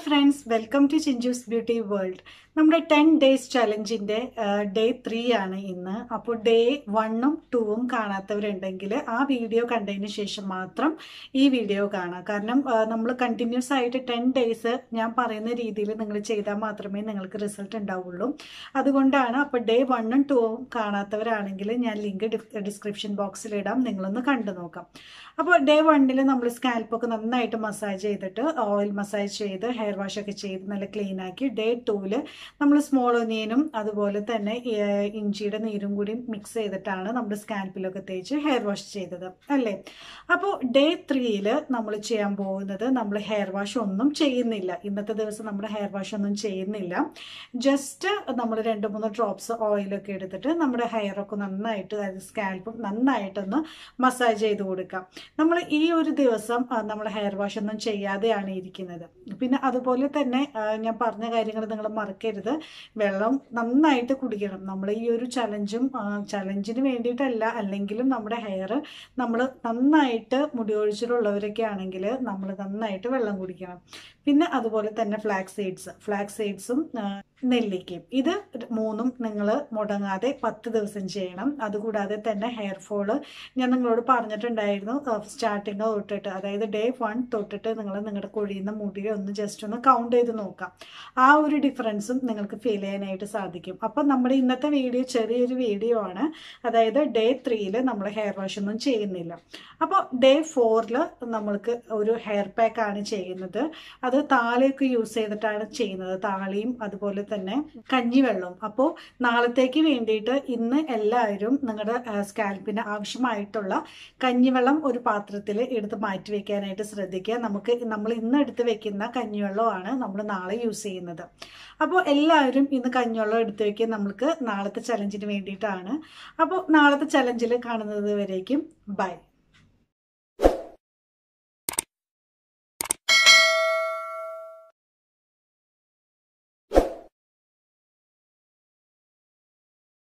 friends welcome to Chinchus beauty world നമ്മുടെ ten days ചലഞ്ചിന്റെ day three ആണ് ഇന്ന് അപ്പോൾ ഡേ വണ്ണും ടൂവും കാണാത്തവരുണ്ടെങ്കിൽ ആ വീഡിയോ കണ്ടതിന് ശേഷം മാത്രം ഈ വീഡിയോ കാണാം കാരണം നമ്മൾ കണ്ടിന്യൂസ് ആയിട്ട് ടെൻ ഡേയ്സ് ഞാൻ പറയുന്ന രീതിയിൽ നിങ്ങൾ ചെയ്താൽ മാത്രമേ നിങ്ങൾക്ക് റിസൾട്ട് ഉണ്ടാവുള്ളൂ അതുകൊണ്ടാണ് അപ്പോൾ ഡേ വണ്ണും ടൂവും കാണാത്തവരാണെങ്കിൽ ഞാൻ ലിങ്ക് ഡിസ്ക്രിപ്ഷൻ ബോക്സിൽ ഇടാം നിങ്ങളൊന്ന് കണ്ടു നോക്കാം അപ്പോൾ ഡേ വണ്ണിൽ നമ്മൾ സ്കാൽപ്പൊക്കെ നന്നായിട്ട് മസാജ് ചെയ്തിട്ട് ഓയിൽ മസാജ് ചെയ്ത് ഹെയർ വാഷ് ഒക്കെ ചെയ്ത് നല്ല ക്ലീൻ ആക്കി ഡേ ടൂവിൽ നമ്മൾ സ്മോൾ ഒനിയനും അതുപോലെ തന്നെ ഏഹ്, ഇഞ്ചിയുടെ നീരും കൂടി മിക്സ് ചെയ്തിട്ടാണ് നമ്മൾ സ്കാൽപ്പിലൊക്കെ തേച്ച് ഹെയർ വാഷ് ചെയ്തത് അല്ലേ അപ്പോൾ ഡേ ത്രീയിൽ നമ്മൾ ചെയ്യാൻ പോകുന്നത് നമ്മൾ ഹെയർ വാഷ് ഒന്നും ചെയ്യുന്നില്ല ഇന്നത്തെ ദിവസം നമ്മൾ ഹെയർ വാഷ് ഒന്നും ചെയ്യുന്നില്ല ജസ്റ്റ് നമ്മൾ രണ്ട് മൂന്ന് ഡ്രോപ്സ് ഓയിലൊക്കെ എടുത്തിട്ട് നമ്മുടെ ഹെയറൊക്കെ നന്നായിട്ട് അതായത് സ്കാൽപ്പും നന്നായിട്ടൊന്ന് മസാജ് ചെയ്ത് കൊടുക്കാം നമ്മൾ ഈ ഒരു ദിവസം നമ്മൾ ഹെയർ വാഷ് ഒന്നും ചെയ്യാതെയാണ് ഇരിക്കുന്നത് പിന്നെ അതുപോലെ തന്നെ ആ, ഞാൻ പറഞ്ഞ കാര്യങ്ങൾ നിങ്ങൾ മറക്കരുത് വെള്ളം നന്നായിട്ട് കുടിക്കണം നമ്മൾ ഈ ഒരു ചലഞ്ചും ചലഞ്ചിന് വേണ്ടിയിട്ടല്ല അല്ലെങ്കിലും നമ്മുടെ ഹെയർ നമ്മൾ നന്നായിട്ട് മുടി ഒഴിച്ചിലുള്ളവരൊക്കെ ആണെങ്കിൽ നമ്മൾ നന്നായിട്ട് വെള്ളം കുടിക്കണം പിന്നെ അതുപോലെ തന്നെ ഫ്ലാക്സ് സീഡ്സ് ഫ്ലാക്സ് സീഡ്സും നെല്ലിക്കയും ഇത് മൂന്നും നിങ്ങൾ മുടങ്ങാതെ പത്ത് ദിവസം ചെയ്യണം അതുകൂടാതെ തന്നെ ഹെയർ ഫോള് ഞാൻ നിങ്ങളോട് പറഞ്ഞിട്ടുണ്ടായിരുന്നു സ്റ്റാർട്ടിങ് തൊട്ടിട്ട് അതായത് ഡേ വൺ തൊട്ടിട്ട് നിങ്ങൾ നിങ്ങളുടെ കൊഴിയുന്ന മുടിയെ ഒന്ന് ജസ്റ്റ് ഒന്ന് കൗണ്ട് ചെയ്ത് നോക്കാം ആ ഒരു ഡിഫറൻസും നിങ്ങൾക്ക് ഫീൽ ചെയ്യാനായിട്ട് സാധിക്കും അപ്പം നമ്മുടെ ഇന്നത്തെ വീഡിയോ ചെറിയൊരു വീഡിയോ ആണ് അതായത് ഡേ ത്രീയിൽ നമ്മൾ ഹെയർ വാഷ് ഒന്നും ചെയ്യുന്നില്ല അപ്പോൾ ഡേ ഫോറിൽ നമ്മൾക്ക് ഒരു ഹെയർ പാക്ക് ആണ് ചെയ്യുന്നത് അത് താളിയൊക്കെ യൂസ് ചെയ്തിട്ടാണ് ചെയ്യുന്നത് താളിയും അതുപോലെ തന്നെ കഞ്ഞിവെള്ളവും അപ്പോൾ നാളത്തേക്ക് വേണ്ടിയിട്ട് ഇന്ന് എല്ലാവരും നിങ്ങളുടെ സ്കാൽപ്പിന് ആവശ്യമായിട്ടുള്ള കഞ്ഞിവെള്ളം ഒരു പാത്രത്തിൽ എടുത്ത് മാറ്റി വെക്കാനായിട്ട് ശ്രദ്ധിക്കുക നമുക്ക് നമ്മൾ ഇന്ന് എടുത്ത് വെക്കുന്ന കഞ്ഞിവെള്ളമാണ് നമ്മൾ നാളെ യൂസ് ചെയ്യുന്നത് അപ്പോൾ എല്ലാവരും ഇന്ന് കഞ്ഞിവെള്ളം എടുത്ത് വെക്കുക നമുക്ക് നാളത്തെ ചലഞ്ചിന് വേണ്ടിയിട്ടാണ് അപ്പോൾ നാളത്തെ ചലഞ്ചിൽ കാണുന്നത് വരേക്കും ബൈ